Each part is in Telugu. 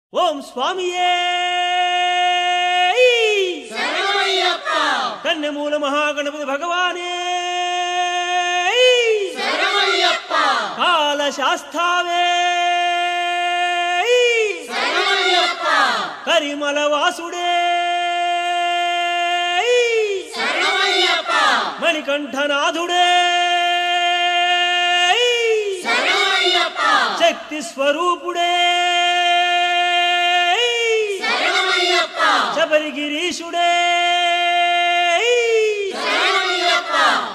ఓం స్వామియే శరణమయ్యప్ప కన్నెమూల మహాగణపతి భగవానే శరణమయ్యప్ప కాల శాస్తావే శరణమయ్యప్ప కరిమల వాసుడే శరణమయ్యప్ప మణికంఠనాథుడే శరణమయ్యప్ప శక్తి స్వరూపుడే శరణమయ్యప్ప శబరిగిరీషుడే శరణమయ్యప్ప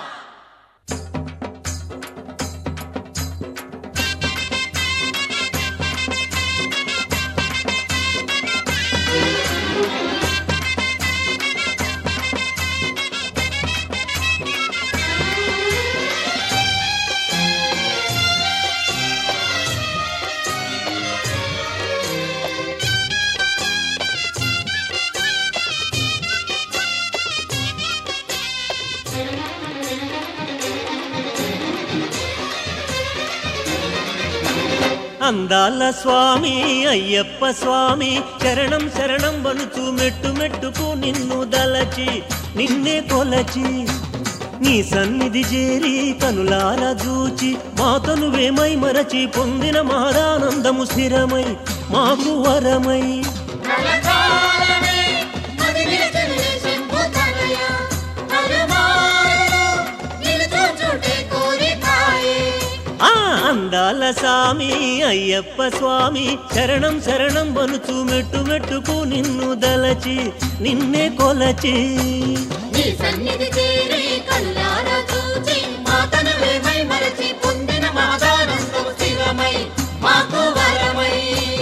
అందాల స్వామి అయ్యప్ప స్వామి శరణం శరణం వనుచు మెట్టు మెట్టుకు నిన్ను దలచి నిన్నే కొలచి నీ సన్నిధి చేరి కనులార చూచి మాతను వేమై మరచి పొందిన మాదానందము స్థిరమై మాకు వరమై కలకాలమే మదినిలచని శంభుతనయ పలుమారులు నిన్ను చూచుటే కోరికాయే ఆ అందాల స్వామి అయ్యప్ప స్వామి శరణం శరణం వనుచు మెట్టు మెట్టుకు నిన్ను దలచి నిన్నే కొలచి నీ సన్నిధి చేరి కళ్ళారా చూచి మాతను వేమై మరచి పొందిన మాదానందము స్థిరమై మాకు వరమై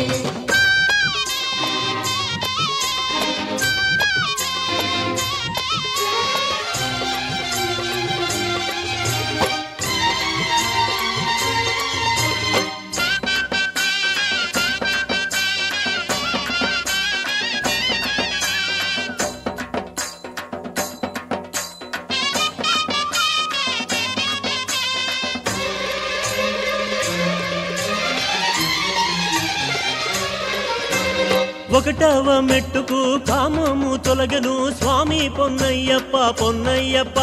ఒకటవ మెట్టుకు కామము తొలగను స్వామి పొన్నయ్యప్ప పొన్నయ్యప్ప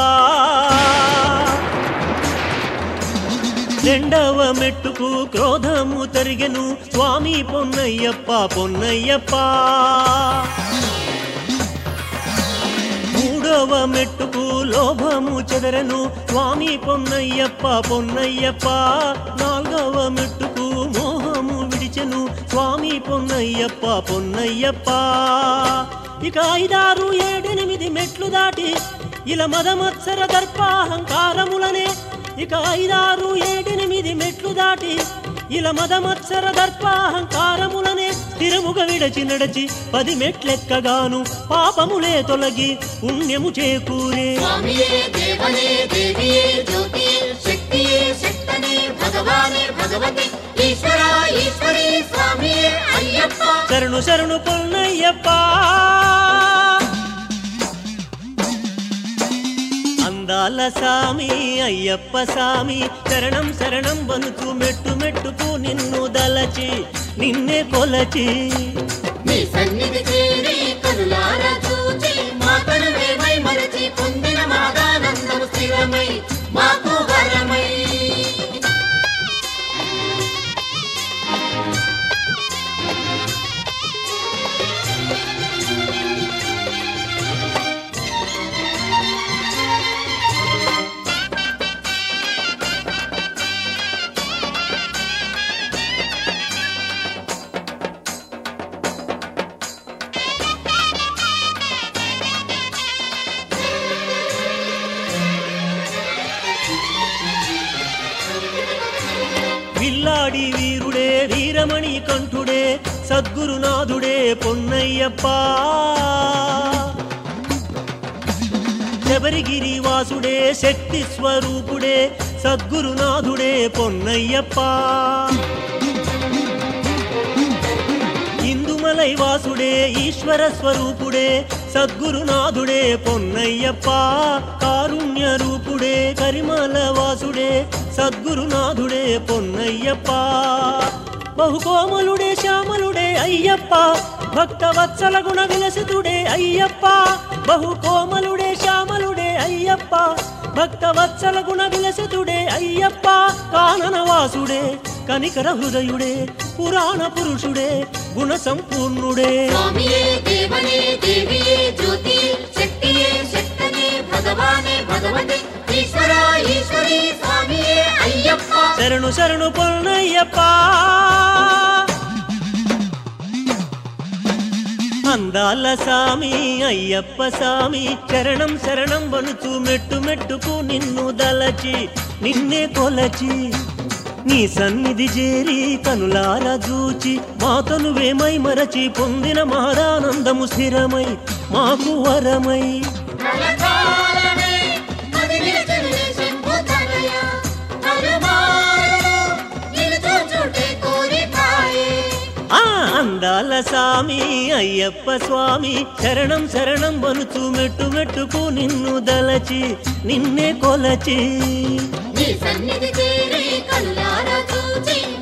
రెండవ మెట్టుకు క్రోధము తరిగెను స్వామి పొన్నయ్యప్ప పొన్నయ్యప్ప మూడవ మెట్టుకు లోభము చెదరను స్వామి పొన్నయ్యప్ప పొన్నయ్యప్ప నాలుగవ మెట్టుకు మోహము విడిచెను స్వామి పొన్నయ్యప్ప పొన్నయ్యప్ప ఇక ఐదారు ఏడెనిమిది మెట్లు దాటి ఇలా మదమత్సర దర్పాహంకారములనే ఇక ఐదారు ఏడెనిమిది మెట్లు దాటి ఇలా మదమత్సర దర్పాహంకారములనే స్థిరముగా విడచి నడచి పది మెట్లెక్కగాను పాపములే తొలగి పుణ్యము చేకూరే స్వామియే దేవనే దేవియే జ్యోతియే శక్తియే శక్తనే భగవానే భగవతి ఈశ్వర ఈశ్వరి స్వామియే అయ్యప్ప శరణు శరణు పొన్నయ్యప్ప అందాల సామి అయ్యప్ప సామి శరణం శరణం వనుచు మెట్టు మెట్టుకు నిన్ను దలచి నిన్నే కొలచి నీ సన్నిధి చేరి కనులారా చూచి మాతను వేమై మరచి పొందిన మాదానందము స్థిరమై మాకు వరమై విల్లాడి వీరుడే వీరమణి కంఠుడే సద్గురునాథుడే పొన్నయ్యప్ప శబరిగిరి వాసుడే శక్తి స్వరూపుడే సద్గురునాథుడే పొన్నయ్యప్ప ఇందుమలై వాసుడే ఈశ్వర స్వరూపుడే సద్గురునాథుడే పొన్నయ్యప్ప కారుణ్య రూపుడే కరిమల వాసుడే సద్గురునాథుడే పొన్నయ్యప్ప బహుకోమలుడే శ్యామలుడే అయ్యప్ప భక్త వత్సల గుణ విలసితుడే అయ్యప్ప బహు కోమలుడే శ్యామలుడే అయ్యప్ప భక్త వత్సల గుణ విలసితుడే అయ్యప్ప కాననవాసుడే కనికర హృదయుడే పురాణ పురుషుడే గుణ సంపూర్ణుడే స్వామియే దేవనే దేవియే జ్యోతి శక్తియే శక్తనే భగవానే భగవతే ఈశ్వర ఈశ్వరి స్వామియే అయ్యప్ప శరణు శరణు పొన్నయ్యప్ప అందాల సామి అయ్యప్ప సామి శరణం శరణం వనుచు మెట్టు మెట్టుకు నిన్ను దలచి నిన్నే కొలచి నీ సన్నిధి చేరి కనులార చూచి మాతను వేమై మరచి పొందిన మాదానందము స్థిరమై మాకు వరమై కలకాలమే అది నిలిచెనులే శంభుతనయ. కలుమారులు నిలుచుచుంటే కోరికాయే. ఆ అందాల సామి అయ్యప్ప స్వామి శరణం శరణం వనుచు మెట్టు మెట్టుకు నిన్ను దలచి నిన్నే కొలచి నీ సన్నిధి చేరి కనులారా చూచి